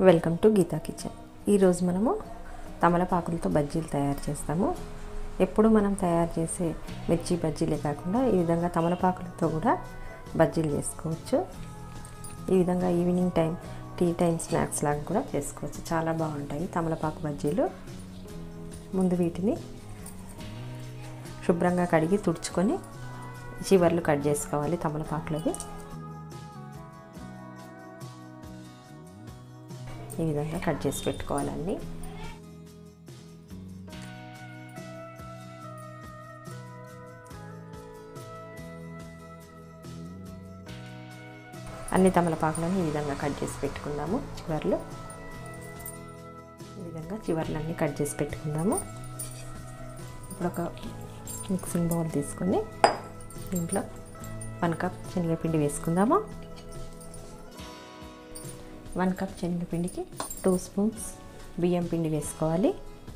welcome to Gita kitchen ఈరోజు మనము తమలపాకులతో బజ్జీలు తయారు చేస్తాము ఎప్పుడు మనం తయారు చేసే మిర్చి బజ్జీలే కాకుండా ఈ విధంగా తమలపాకులతో కూడా బజ్జీలు చేసుకోవచ్చు ఈ విధంగా evening time tea time snacks లాగా కూడా చేసుకోవచ్చు చాలా బాగుంటాయి తమలపాకు బజ్జీలు ముందు వీటిని శుభ్రంగా కడిగి తుడుచుకొని చివర్లు కట్ చేసుకోవాలి తమలపాకులవి ఈ విధంగా కట్ చేసి పెట్టుకోవాలన్నీ అన్ని తమలపాకులను ఈ విధంగా కట్ చేసి పెట్టుకుందాము చివర్లు ఈ విధంగా చివర్లన్నీ కట్ చేసి పెట్టుకుందాము ఇప్పుడు ఒక మిక్సింగ్ బౌల్ తీసుకొని దీంట్లో వన్ కప్ శనగపిండి వేసుకుందాము వన్ కప్ శనగపిండికి టూ స్పూన్స్ బియ్యం పిండి వేసుకోవాలి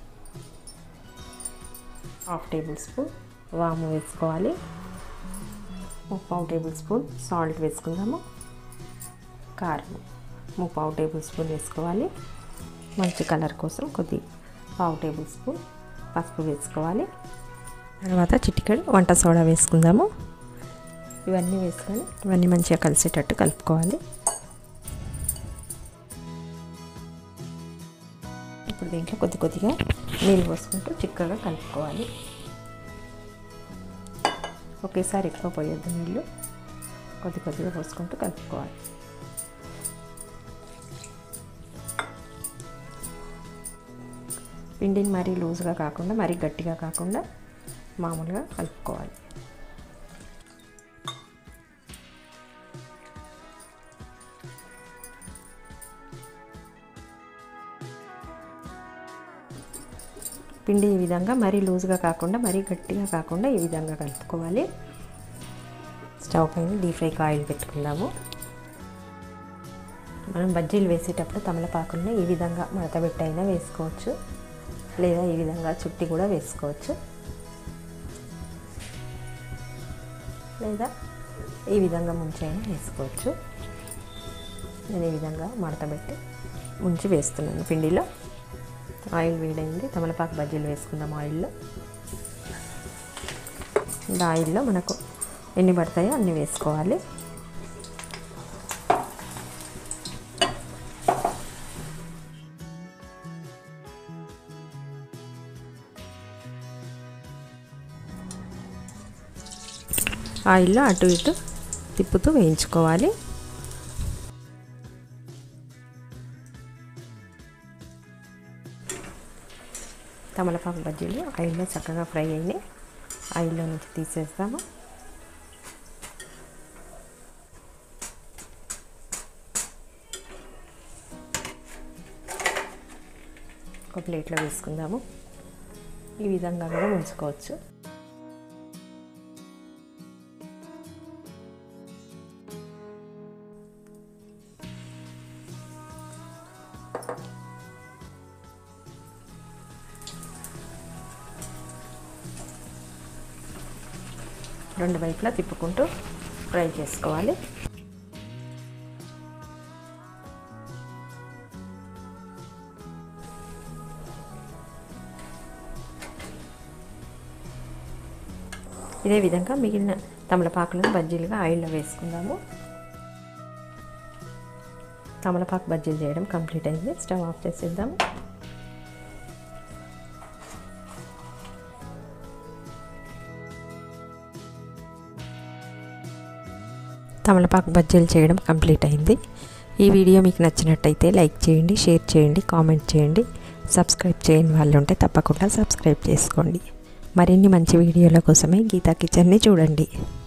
హాఫ్ టేబుల్ స్పూన్ వాము వేసుకోవాలి ముప్పావు టేబుల్ స్పూన్ సాల్ట్ వేసుకుందాము కారం ముప్పావు టేబుల్ స్పూన్ వేసుకోవాలి మంచి కలర్ కోసం కొద్ది పావు టేబుల్ స్పూన్ పసుపు వేసుకోవాలి తర్వాత చిటికెడు వంట సోడా వేసుకుందాము ఇవన్నీ వేసుకొని ఇవన్నీ మంచిగా కలిసేటట్టు కలుపుకోవాలి ఇప్పుడు దీంట్లో కొద్ది కొద్దిగా నీళ్ళు పోసుకుంటూ చిక్కగా కలుపుకోవాలి ఒకేసారి ఎక్కువ పోయొద్దు నీళ్ళు కొద్ది కొద్దిగా పోసుకుంటూ కలుపుకోవాలి పిండిని మరీ లూజ్గా కాకుండా మరీ గట్టిగా కాకుండా మామూలుగా కలుపుకోవాలి పిండి ఈ విధంగా మరీ లూజ్గా కాకుండా మరీ గట్టిగా కాకుండా ఈ విధంగా కలుపుకోవాలి స్టవ్ పైన డీప్ ఫ్రైకి ఆయిల్ పెట్టుకుందాము మనం బజ్జీలు వేసేటప్పుడు తమలపాకుల్ని ఈ విధంగా మడతబెట్టి అయినా వేసుకోవచ్చు లేదా ఈ విధంగా చుట్టి కూడా వేసుకోవచ్చు లేదా ఈ విధంగా ముంచి అయినా వేసుకోవచ్చు నేను ఈ విధంగా మడతబెట్టి ముంచి వేస్తున్నాను పిండిలో ఆయిల్ వేడైంది తమలపాకు బజ్జీలు వేసుకుందాం ఆయిల్లో இந்த ఆయిల్లో మనకు ఎన్ని పడతాయో అన్ని వేసుకోవాలి ఆయిల్లో అటు ఇటు తిప్పుతూ వేయించుకోవాలి తమలపాకు బజ్జీలు ఆయిల్లో చక్కగా ఫ్రై అయినాయి ఆయిల్లో నుంచి తీసేస్తాము ఒక ప్లేట్లో వేసుకుందాము ఈ విధంగా కూడా ఉంచుకోవచ్చు రెండు వైపులా తిప్పుకుంటూ ఫ్రై చేసుకోవాలి ఇదే విధంగా మిగిలిన తమలపాకులను బజ్జీలుగా ఆయిల్లో వేసుకుందాము తమలపాకు బజ్జీలు చేయడం కంప్లీట్ అయింది స్టవ్ ఆఫ్ చేసేద్దాము తమలపాకు బజ్జీలు చేయడం కంప్లీట్ అయింది ఈ వీడియో మీకు నచ్చినట్టయితే లైక్ చేయండి షేర్ చేయండి కామెంట్ చేయండి సబ్స్క్రైబ్ చేయని వాళ్ళు ఉంటే తప్పకుండా సబ్స్క్రైబ్ చేసుకోండి మరిన్ని మంచి వీడియోల కోసమే గీతా కిచెన్ని చూడండి